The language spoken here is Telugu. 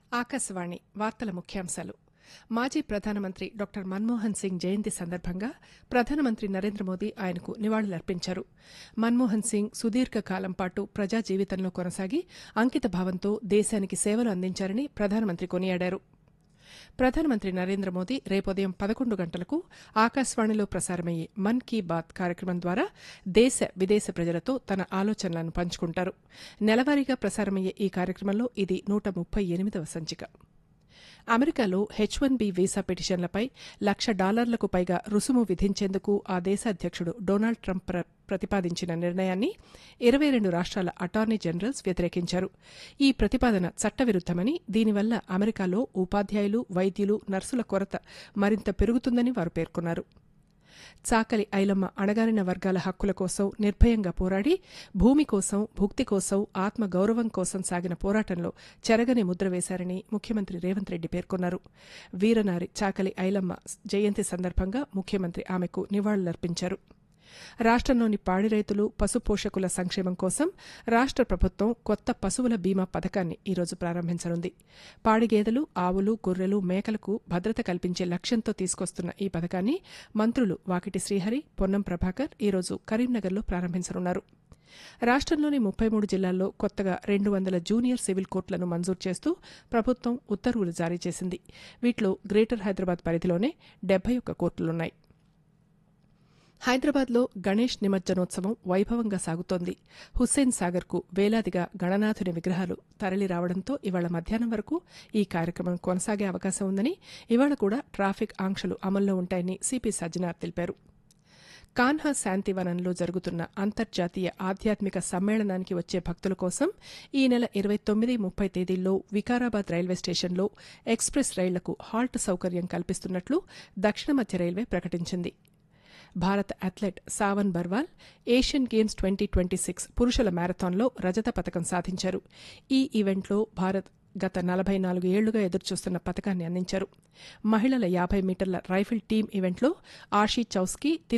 ఆకాశవాణి వార్తల ముఖ్యాంశాలు మాజీ ప్రధానమంత్రి డాక్టర్ మన్మోహన్ సింగ్ జయంతి సందర్భంగా ప్రధానమంత్రి నరేంద్ర మోదీ ఆయనకు నివాళులర్పించారు మన్మోహన్ సింగ్ సుదీర్ఘకాలం పాటు ప్రజా జీవితంలో కొనసాగి అంకిత భావంతో దేశానికి సేవలు అందించారని ప్రధానమంత్రి కొనియాడారు ప్రధానమంత్రి నరేంద్ర మోదీ రేపుదయం పదకొండు గంటలకు ఆకాశవాణిలో ప్రసారమయ్యే మన్ కీ బాత్ కార్యక్రమం ద్వారా దేశ విదేశ ప్రజలతో తన ఆలోచనలను పంచుకుంటారు నెలవారీగా ప్రసారమయ్యే ఈ కార్యక్రమంలో ఇది నూట ముప్పై ఎనిమిదవ సంచిక అమెరికాలో హెచ్ వన్ బి వీసా పిటిషన్లపై లక్ష డాలర్లకు పైగా రుసుము విధించేందుకు ఆ దేశ అధ్యక్షుడు డొనాల్డ్ ట్రంప్ ప్ర ప్రతిపాదించిన నిర్ణయాన్ని ఇరవై రెండు రాష్ట్రాల అటార్నీ జనరల్స్ వ్యతిరేకించారు ఈ ప్రతిపాదన చట్టవిరుద్దమని దీనివల్ల అమెరికాలో ఉపాధ్యాయులు వైద్యులు నర్సుల కొరత మరింత పెరుగుతుందని వారు పేర్కొన్నారు చాకలి ఐలమ్మ అణగారిన వర్గాల హక్కుల కోసం నిర్భయంగా పోరాడి భూమి కోసం భుక్తి కోసం ఆత్మ గౌరవం కోసం సాగిన పోరాటంలో చెరగని ముద్ర వేశారని ముఖ్యమంత్రి రేవంత్ రెడ్డి పేర్కొన్నారు వీరనారి చాకలి ఐలమ్మ జయంతి సందర్భంగా ముఖ్యమంత్రి ఆమెకు నివాళులర్పించారు రాష్ట్రంలోని పాడి రైతులు పశుపోషకుల సంక్షేమం కోసం రాష్ట్ర ప్రభుత్వం కొత్త పశువుల బీమా పథకాన్ని ఈరోజు ప్రారంభించనుంది పాడి గేదెలు ఆవులు గొర్రెలు మేకలకు భద్రత కల్పించే లక్ష్యంతో తీసుకొస్తున్న ఈ పథకాన్ని మంత్రులు వాకిటి శ్రీహరి పొన్నం ప్రభాకర్ ఈరోజు కరీంనగర్లో ప్రారంభించనున్నారు రాష్ట్రంలోని ముప్పై మూడు జిల్లాల్లో కొత్తగా రెండు వందల జూనియర్ సివిల్ కోర్టులను మంజూరు చేస్తూ ప్రభుత్వం ఉత్తర్వులు జారీ చేసింది వీటిలో గ్రేటర్ హైదరాబాద్ పరిధిలోనే డెబ్బై ఒక్క కోర్టులున్నాయి హైదరాబాద్లో గణేష్ నిమజ్జనోత్సవం వైభవంగా సాగుతోంది హుస్సేన్ సాగర్కు వేలాదిగా గణనాథుని విగ్రహాలు తరలి రావడంతో ఇవాళ మధ్యాహ్నం వరకు ఈ కార్యక్రమం కొనసాగే అవకాశం ఉందని ఇవాళ కూడా ట్రాఫిక్ ఆంక్షలు అమల్లో ఉంటాయని సిపి సజ్జనార్ తెలిపారు కాన్హా శాంతివనంలో జరుగుతున్న అంతర్జాతీయ ఆధ్యాత్మిక సమ్మేళనానికి వచ్చే భక్తుల కోసం ఈ నెల ఇరవై తొమ్మిది ముప్పై తేదీల్లో వికారాబాద్ రైల్వే స్టేషన్లో ఎక్స్ప్రెస్ రైళ్లకు హాల్ట్ సౌకర్యం కల్పిస్తున్నట్లు దక్షిణ మధ్య రైల్వే ప్రకటించింది భారత athlete Sawan Barwal Asian Games twenty twenty six పురుషుల మ్యారథాన్లో రజత పథకం సాధించారు ఈ ఈవెంట్లో భారత్ గత నలభై నాలుగు ఏళ్లుగా ఎదురుచూస్తున్న పథకాన్ని అందించారు మహిళల యాభై మీటర్ల రైఫిల్ టీం ఈవెంట్లో ఆషీ చౌస్కీ